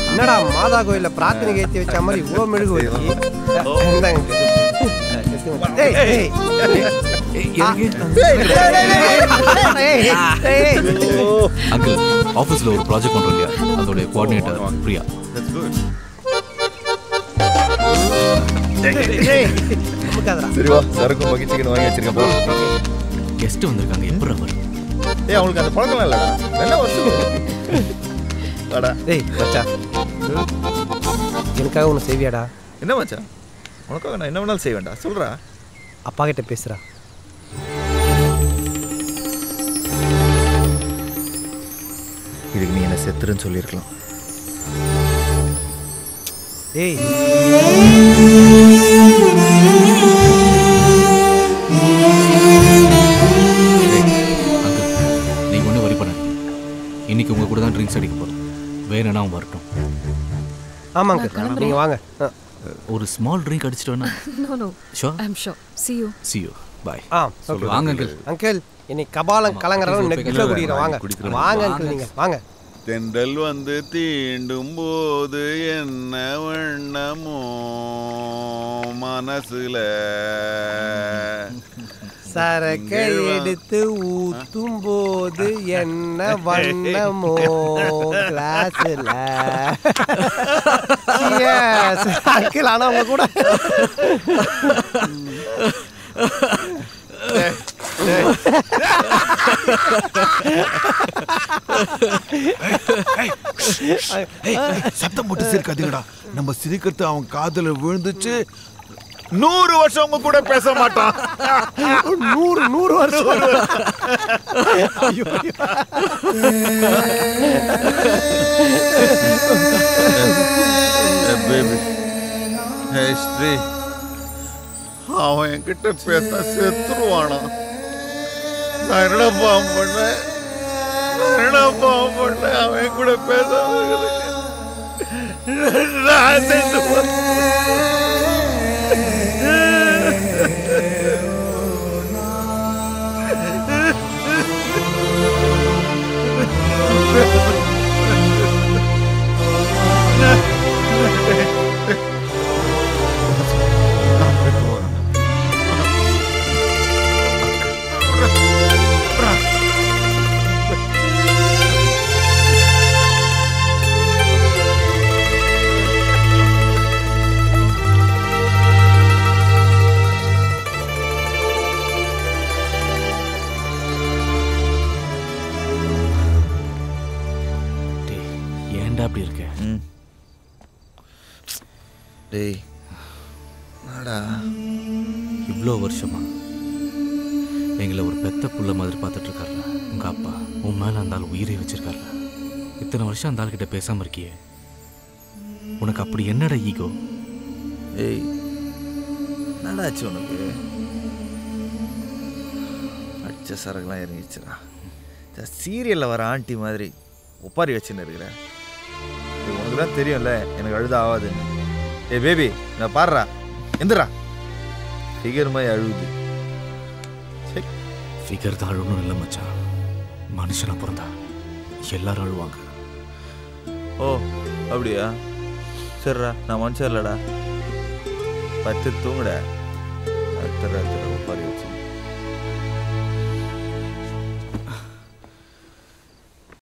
என்னடா மாதா கோயில்ல பிரார்த்தனை ஏத்தி வச்ச மாதிரி இவ்வளோ மெழுகு வச்சு இந்தாங்க ஏய், ஏய், ஏய், ஏய், ஏய். அங்கிள் ஆஃபீஸில் ஒரு ப்ராஜெக்ட் பண்ணுறோம் இல்லையா அதோடைய கோஆர்டினேட்டர் பிரியா ஏய், நமக்காதடா. சரி வா சரக்கும் பக்கி சிக்கன் வாங்கி வச்சிருக்கேன் போ கெஸ்ட் வந்திருக்காங்க எப்படி அவர் ஏய் அவங்களுக்கு அந்த பழக்கம் இல்லடா என்ன வருஷம் வாடா டேய் மச்சான் ம். எனக்காக ஒன்று செய்வியாடா என்ன மச்சான் உனக்காக நான் என்ன வேணாலும் செய்ய வேண்டாம் சொல்றா அப்பா கிட்ட பேசுறா இதுக்கு நீ என்ன செத்துருன்னு சொல்லியிருக்கலாம் டேய் அங்கிள் நீங்கள் ஒன்றும் வரி பண்ணாதீங்க இன்னைக்கு உங்கள் கூட தான் ட்ரிங்க்ஸ் அடிக்க போகிறோம் வேணும்னா அவன் வரட்டும் ஆமாங்க நீங்க வாங்க ஆ. ஒரு ஸ்மால் ட்ரிங்க் அடிச்சிட்டு வேணா No, no. Sure? I'm sure. See you. see you பாய் ஆ சொல்லுங்க வாங்க அங்கிள் அங்கிள் இன்னைக்கு கபாலம் கலங்குறவங்க நெக்ல குடிக்கிறோம் வாங்க வாங்க அங்கிள் நீங்க வாங்க தென்றல் வந்து தீண்டும் போது என்ன வண்ணமோ மனசுல சரக்கை எடுத்து ஊத்தும் போது என்ன வண்ணமோ கிளாஸ்ல அங்கிள் ஆனா உங்க கூட சத்தம் போட்டு சிரிக்காதீங்கடா நம்ம சிரிக்கிறது அவன் காதுல விழுந்துச்சு நூறு வருஷம் உங்க கூட பேச மாட்டான் நூறு நூறு வருஷம் ஐயோ, ஐயோ. பேபி ஹே ஸ்ரீ அவன் என்கிட்ட பேச செத்துருவானா நான் என்னடா பாவம் பண்ணேன் நான் என்னடா பாவம் பண்ணேன் அவன் என் கூட பேசாம இருக்கிறதுக்கு? நான் செத்து போறேன். டேய் ஏன்டா அப்படி இருக்க ம் டேய் என்னடா இவ்வளோ வருஷமா எங்களை ஒரு பெத்த புள்ள மாதிரி பார்த்துட்டு இருக்காருல உங்க அப்பா உன் மேல அந்த ஆள் உயிரை வச்சிருக்காருல இத்தனை வருஷம் அந்த ஆள்கிட்ட பேசாம இருக்கியே உனக்கு அப்படி என்னடா ஈகோ ஏய் என்னடா ஆச்சு உனக்கு அடிச்ச சரக்குலாம் இறங்கிச்சுடா இந்த சீரியலில் வர ஆண்டி மாதிரி ஒப்பாரி வச்சுன்னு இருக்கிற இது உனக்கு தான் தெரியும்ல எனக்கு அழுத ஆகாதுன்னு ஏய் பேபி நான் பாடுறா எந்திரா ஃபிகர் மாதிரி அழுகுது சே ஃபிகர் தான் அழுகணும் இல்லை மச்சான் மனுஷனா பிறந்தா எல்லாரும் அழுவாங்க ஓ அப்படியா சரிடா நான் மனுஷன் இல்லைடா பத்து தூங்குட அடுத்த ராத்திரி ஒப்பாரி வச்சு